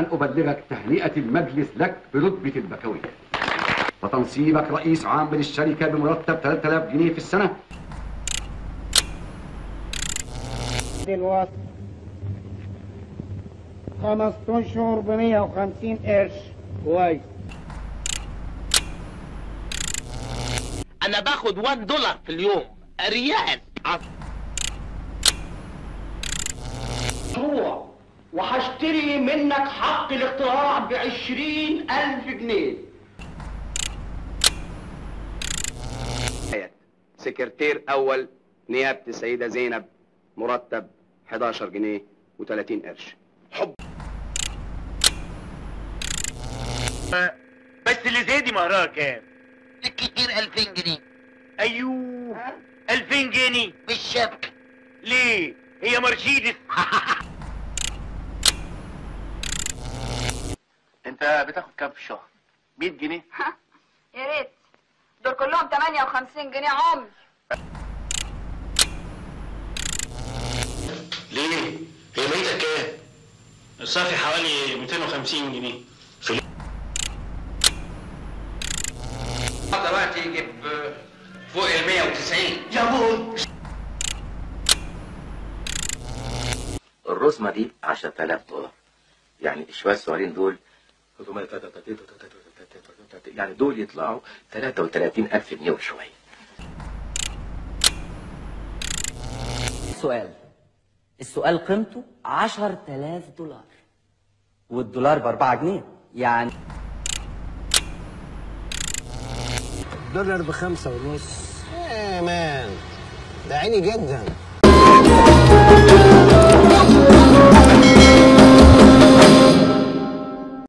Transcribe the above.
أن أبلغك تهنئة المجلس لك برتبة البكوية وتنصيبك رئيس عام للشركة بمرتب 3000 جنيه في السنة الوصف خمس اشهر ب 150 قرش كويس انا باخد 1 دولار في اليوم ريال مشروع وهشتري منك حق الاقتراع بعشرين ألف جنيه سكرتير اول نيابه السيده زينب مرتب 11 جنيه و30 قرش حب بس اللي زي دي مهرها كام بالكتير 2000 جنيه ايوه 2000 جنيه بالشبكة ليه هي مرشيدس انت بتاخد كام في الشهر 100 جنيه يا ريت دول كلهم 58 جنيه عمر ليه؟ هي ميتة كام؟ الصافي حوالي 250 جنيه في دلوقتي يجيب فوق ال 190 يا بوي الرسمة دي 10000 دولار يعني الشوية الصغيرين دول يعني دول يطلعوا 33000 جنيه وشوية سؤال السؤال قيمته 10000 دولار والدولار ب 4 جنيه يعني دولار بخمسة ونص ايه مان ده عيني جدا